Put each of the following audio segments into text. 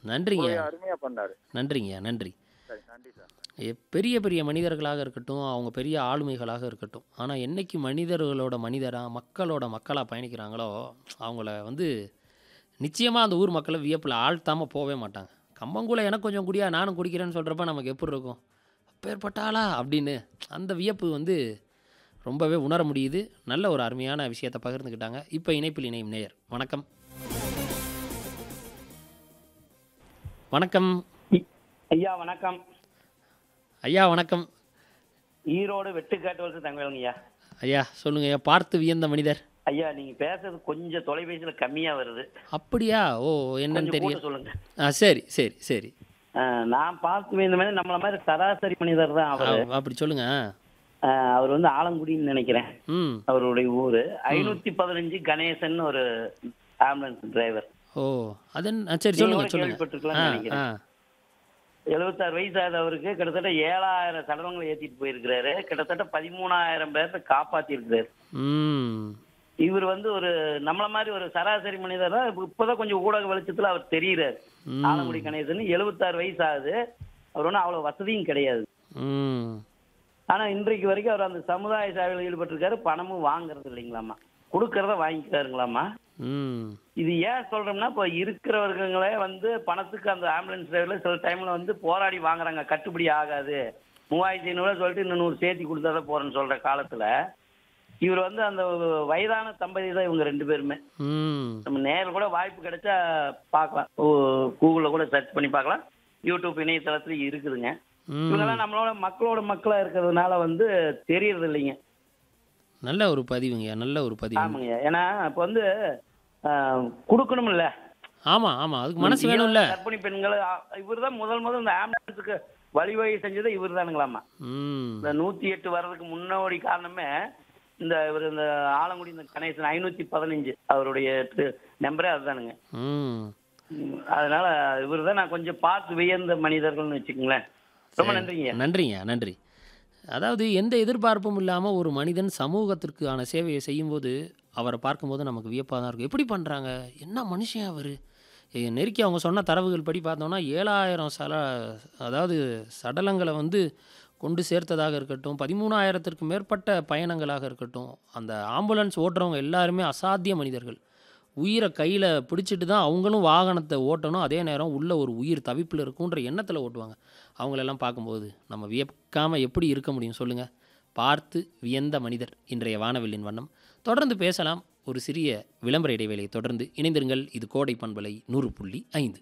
நன்றிங்க ஒரு அருமையா பண்ணாரு நன்றிங்க நன்றி சரி நன்றி சார் எ- பெரிய பெரிய மனிதர்களாக இருக்கட்டும் அவங்க பெரிய ஆளுமைகளாக இருக்கட்டும் ஆனால் என்னைக்கு மனிதர்களோட மனிதராக மக்களோட மக்களாக பயணிக்கிறாங்களோ அவங்கள வந்து நிச்சயமாக அந்த ஊர் மக்களை வியப்பில் ஆழ்த்தாமல் போகவே மாட்டாங்க கம்பங்கூழ எனக்கு கொஞ்சம் குடியா நானும் குடிக்கிறேன்னு சொல்கிறப்ப நமக்கு எப்படி இருக்கும் அப்பேற்பட்ட ஆளா அப்படின்னு அந்த வியப்பு வந்து ரொம்பவே உணர முடியுது நல்ல ஒரு அருமையான விஷயத்தை பகிர்ந்துக்கிட்டாங்க இப்போ இணைப்பில் இணையும் நேயர் வணக்கம் வணக்கம் ஐயா வணக்கம் ஐயா வணக்கம் ஈரோடு வெட்டுக்காட்டு வருஷம் தங்கவேலுங்க ஐயா ஐயா சொல்லுங்க ஐயா பார்த்து வியந்த மனிதர் ஐயா நீங்க பேசுறது கொஞ்சம் தொலைபேசியில கம்மியா வருது அப்படியா ஓ என்னன்னு கொஞ்சம் தெரியும் கூட சொல்லுங்க ஆ சரி சரி சரி அஹ், நான் பார்த்து இந்த மாதிரி நம்மள மாதிரி சராசரி மனிதர் தான் ஆ, அவரு அப்படி சொல்லுங்க அஹ், அவர் வந்து ஆலங்குடின்னு நினைக்கிறேன் ம் அவருடைய ஊரு ஐநூத்தி பதினஞ்சு கணேசன் ஒரு ஆம்புலன்ஸ் டிரைவர் ஓ அதன் ஆ, சரி நீங்க சொல்லுங்க கூட சொல்லுங்க கேள்விப்பட்டிருக்கலாம்னு ஆ நினைக்கிறேன். ஆ எழுபத்தாறு வயசு ஆகுது அவருக்கு கிட்டத்தட்ட ஏழாயிரம் சடலங்களை ஏத்திட்டு போயிருக்கிறாரு கிட்டத்தட்ட பதிமூணாயிரம் பேர்த்த காப்பாத்தி இருக்கிறாரு ம் இவர் வந்து ஒரு நம்மள மாதிரி ஒரு சராசரி மனிதர் தான் இப்ப- இப்பதான் கொஞ்சம் ஊடக வெளிச்சத்துல அவர் தெரியுறாரு ம். ஆலங்குடி கணேசன் எழுபத்தாறு வயசு ஆகுது அவர் ஒன்றும் அவ்வளவு வசதியும் கிடையாது ம் ஆனா இன்றைக்கு வரைக்கும் அவர் அந்த சமுதாய சேவையில் ஈடுபட்டிருக்காரு பணமும் வாங்குறது இல்லைங்களாமா கொடுக்கறத வாங்கிக்கிறாருங்களாமா ம் இது ஏன் சொல்றோம்னா இப்போ இருக்கிறவர்களே வந்து பணத்துக்கு அந்த ஆம்புலன்ஸ் டிரைவர்ல சில டைம்ல வந்து போராடி வாங்குறாங்க கட்டுப்படி ஆகாது மூவாயிரத்தி ஐநூறுவா சொல்லிட்டு இன்னும் நூறு சேர்த்தி கொடுத்தாதான் போறேன்னு சொல்ற காலத்துல இவர் வந்து அந்த வயதான தம்பதி தான் இவங்க ரெண்டு பேருமே ம் நம்ம நேரில் கூட வாய்ப்பு கிடைச்சா பார்க்கலாம் கூகுளில் கூட சர்ச் பண்ணி பார்க்கலாம் யூடியூப் இணையதளத்துல இருக்குதுங்க ம் இவங்கெல்லாம் நம்மளோட மக்களோட மக்களா இருக்கிறதுனால வந்து தெரியறது இல்லைங்க நல்ல ஒரு பதிவுங்கய்யா நல்ல ஒரு பதிவு ஆமாங்க ஏன்னா இப்போ வந்து கொடுக்கணும் இல்ல ஆமாம் ஆமாம் அதுக்கு மனசு வேணும்ல கர்ப்பிணி பெண்கள் இவர் தான் முதல் முதல் இந்த ஆம்புலன்ஸுக்கு வழிவகை செஞ்சது இவர் தானுங்களாமா ம் இந்த நூத்தி எட்டு வர்றதுக்கு முன்னோடி காரணமே இந்த இவர் இந்த ஆலங்குடி இந்த கணேசன் ஐநூத்தி பதினஞ்சு அவருடைய நம்பரே அதுதானுங்க ம் ம், அதனால இவர் தான் நான் கொஞ்சம் பார்த்து வியந்த மனிதர்கள்னு வச்சுக்கோங்களேன் ரொம்ப நன்றிங்க நன்றிங்க நன்றி அதாவது எந்த எதிர்பார்ப்பும் இல்லாமல் ஒரு மனிதன் சமூகத்திற்கான சேவையை செய்யும்போது அவரை பார்க்கும்போது நமக்கு வியப்பாக தான் இருக்கும் எப்படி பண்ணுறாங்க என்ன மனுஷன் அவர் நெருக்கி அவங்க சொன்ன தரவுகள் படி பார்த்தோம்னா ஏழாயிரம் சல அதாவது சடலங்களை வந்து கொண்டு சேர்த்ததாக இருக்கட்டும் பதிமூணாயிரத்திற்கு மேற்பட்ட பயணங்களாக இருக்கட்டும் அந்த ஆம்புலன்ஸ் ஓட்டுறவங்க எல்லாருமே அசாத்திய மனிதர்கள் உயிரை கையில் பிடிச்சிட்டு தான் அவங்களும் வாகனத்தை ஓட்டணும் அதே நேரம் உள்ள ஒரு உயிர் தவிப்பில் இருக்குன்ற எண்ணத்தில் ஓட்டுவாங்க அவங்களெல்லாம் பார்க்கும்போது நம்ம வியக்காமல் எப்படி இருக்க முடியும் சொல்லுங்கள் பார்த்து வியந்த மனிதர் இன்றைய வானவில்லின் வண்ணம் தொடர்ந்து பேசலாம் ஒரு சிறிய விளம்பர இடைவேளையை தொடர்ந்து இணைந்திருங்கள் இது கோடை பண்பலை நூறு புள்ளி ஐந்து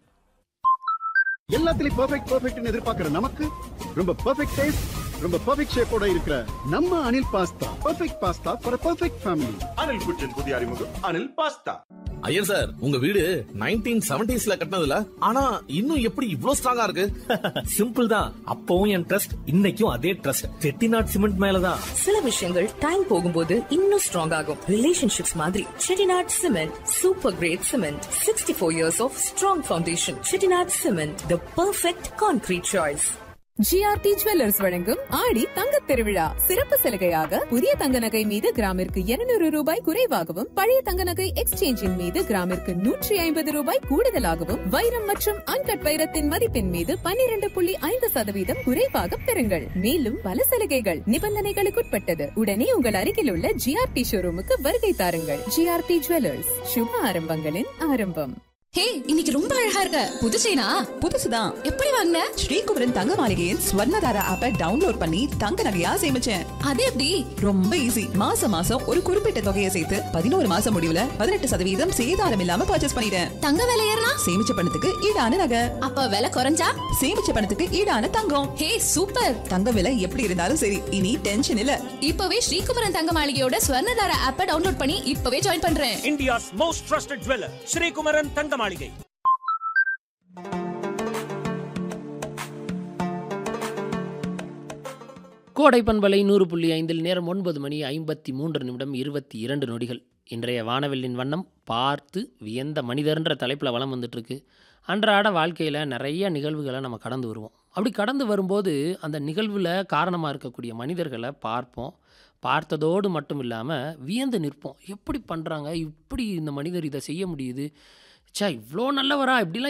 எல்லாத்துலயும் பெர்ஃபெக்ட் பெர்ஃபெக்ட்னு எதிர்பார்க்கிற நமக்கு ரொம்ப பெர்ஃபெக்ட் டேஸ்ட் ரொம்ப பெர்ஃபெக்ட் ஷேப்போட இருக்கிற நம்ம Anil pasta perfect pasta for perfect family Anil kitchen புதிய அறிமுகம் அனில் பாஸ்தா ஐயர் சார் உங்க வீடு நைன்டீன் செவன்டிஸ்ல கட்டினதுல ஆனா இன்னும் எப்படி இவ்ளோ ஸ்ட்ராங்கா இருக்கு சிம்பிள் தான் அப்பவும் என் ட்ரஸ்ட் இன்னைக்கும் அதே ட்ரஸ்ட் செட்டிநாட் சிமெண்ட் மேலதான் சில விஷயங்கள் டைம் போகும்போது இன்னும் ஸ்ட்ராங் ஆகும் ரிலேஷன்ஷிப்ஸ் மாதிரி Chettinad cement super great cement sixty four years of strong foundation Chettinad cement the perfect concrete choice GRT jewellers வழங்கும் ஆடி தங்கத் திருவிழா சிறப்பு சலுகையாக புதிய தங்க நகை மீது கிராமிற்கு 200 ரூபாய் குறைவாகவும் பழைய தங்க நகை எக்ஸ்சேஞ்சின் மீது கிராமிற்கு நூற்றி ஐம்பது ரூபாய் கூடுதலாகவும் வைரம் மற்றும் அன்கட் வைரத்தின் மதிப்பின் மீது 12.5% புள்ளி ஐந்து சதவீதம் குறைவாக பெறுங்கள் மேலும் பல சலுகைகள் நிபந்தனைகளுக்குட்பட்டது உடனே உங்கள் அருகில் உள்ள ஜிஆர்டி ஷோரூமுக்கு வருகை தாருங்கள் ஜிஆர்டி ஜுவல்லர்ஸ் சுப ஆரம்பங்களின் ஆரம்பம் ஹே இன்னைக்கு ரொம்ப அழகா இருக்க புது செயினா புதுசுதான் எப்படி வாங்கின ஸ்ரீகுமரன் தங்க மாளிகையின் ஸ்வர்ணதார ஆப்பை டவுன்லோட் பண்ணி தங்க நகையா சேமிச்சேன் அது எப்படி ரொம்ப ஈஸி மாசம் மாசம் ஒரு குறிப்பிட்ட தொகையை சேர்த்து பதினோரு மாசம் முடிவுல பதினெட்டு சதவீதம் சேதாரம் இல்லாம பர்ச்சேஸ் பண்ணிட்டேன் தங்க விலை ஏறினா சேமிச்ச பணத்துக்கு ஈடான நகை அப்ப விலை குறைஞ்சா சேமிச்ச பணத்துக்கு ஈடான தங்கம் ஹே சூப்பர் தங்க விலை எப்படி இருந்தாலும் சரி இனி டென்ஷன் இல்ல இப்பவே ஸ்ரீகுமரன் தங்க மாளிகையோட ஸ்வர்ணதார ஆப்பை டவுன்லோட் பண்ணி இப்பவே ஜாயின் பண்றேன் India's most trusted jeweller Srikumaran Thanga Maligai கோடை பண்பலை நூறு புள்ளி ஐந்தில் நேரம் ஒன்பது மணி ஐம்பத்தி மூன்று நிமிடம் இருபத்தி இரண்டு நொடிகள் இன்றைய வானவில்லின் வண்ணம் பார்த்து வியந்த மனிதர்ன்ற தலைப்பில் வளம் வந்துட்டுருக்கு அன்றாட வாழ்க்கையில் நிறைய நிகழ்வுகளை நம்ம கடந்து வருவோம் அப்படி கடந்து வரும்போது அந்த நிகழ்வில் காரணமாக இருக்கக்கூடிய மனிதர்களை பார்ப்போம் பார்த்ததோடு மட்டும் இல்லாமல் வியந்து நிற்போம் எப்படி பண்ணுறாங்க இப்படி இந்த மனிதர் இதை செய்ய முடியுது ச்சே இவ்வளோ நல்லவரா இப்படிலாம்